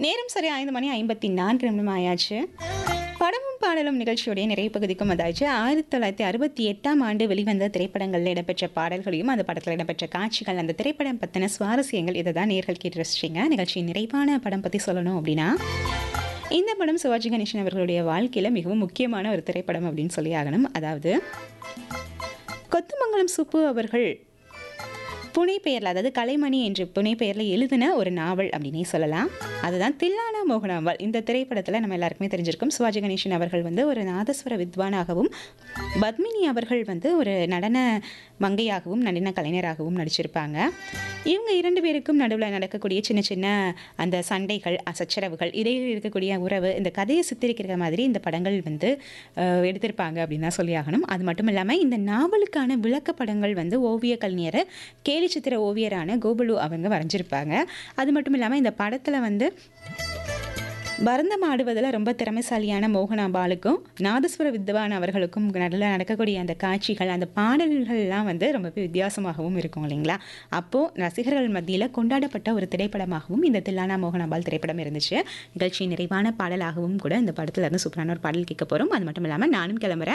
நேரம் சரி ஐந்து மணி ஐம்பத்தி நான்கு நிமிடம் ஆயாச்சு படமும் பாடலும் நிகழ்ச்சியுடைய நிறைவு பகுதிக்கும் அதாச்சு ஆயிரத்தி தொள்ளாயிரத்தி அறுபத்தி எட்டாம் ஆண்டு வெளிவந்த திரைப்படங்களில் இடம்பெற்ற பாடல்களையும் அந்த படத்தில் இடம்பெற்ற காட்சிகள் அந்த திரைப்படம் பற்றின சுவாரஸ்யங்கள் இதை தான் நேர்கள் கேட்டு ரசிச்சிங்க நிகழ்ச்சியின் நிறைவான படம் பற்றி சொல்லணும் அப்படின்னா இந்த படம் சிவாஜி கணேசன் அவர்களுடைய வாழ்க்கையில் மிகவும் முக்கியமான ஒரு திரைப்படம் அப்படின்னு சொல்லி ஆகணும் அதாவது கொத்தமங்கலம் சுப்பு அவர்கள் புனைப்பெயரில் அதாவது கலைமணி என்ற புனைப்பெயரில் எழுதின ஒரு நாவல் அப்படின்னே சொல்லலாம் அதுதான் தில்லானா மோகனாம்பாள் இந்த திரைப்படத்தில் நம்ம எல்லாருக்குமே தெரிஞ்சிருக்கும் சிவாஜி கணேசன் அவர்கள் வந்து ஒரு நாதஸ்வர வித்வானாகவும் பத்மினி அவர்கள் வந்து ஒரு நடன மங்கையாகவும் நடன கலைஞராகவும் நடிச்சிருப்பாங்க இவங்க இரண்டு பேருக்கும் நடுவில் நடக்கக்கூடிய சின்ன சின்ன அந்த சண்டைகள் சச்சரவுகள் இடையில் இருக்கக்கூடிய உறவு இந்த கதையை சித்தரிக்கிற மாதிரி இந்த படங்கள் வந்து அஹ், எடுத்திருப்பாங்க அப்படின்னு தான் சொல்லி ஆகணும் அது மட்டும் இல்லாமல் இந்த நாவலுக்கான விளக்கப்படங்கள் வந்து ஓவிய கலைஞர் கேலி சித்திர ஓவியரான கோபுலு அவங்க வரைஞ்சிருப்பாங்க அது மட்டும் இல்லாமல் இந்த படத்தில் வந்து பரதம் ஆடுவதில் ரொம்ப திறமைசாலியான மோகனாபாலுக்கும் நாதஸ்வர வித்வான் அவர்களுக்கும் நடுவில் நடக்கக்கூடிய அந்த காட்சிகள் அந்த பாடல்கள்லாம் வந்து ரொம்பவே வித்தியாசமாகவும் இருக்கும் இல்லைங்களா அப்போது ரசிகர்கள் மத்தியில் கொண்டாடப்பட்ட ஒரு திரைப்படமாகவும் இந்த தில்லானா மோகனாபால் திரைப்படம் இருந்துச்சு நிகழ்ச்சி நிறைவான பாடலாகவும் கூட இந்த படத்துல இருந்து சூப்பரான ஒரு பாடல் கேட்க போகிறோம் அது மட்டும் இல்லாமல் நானும் கிளம்புறேன்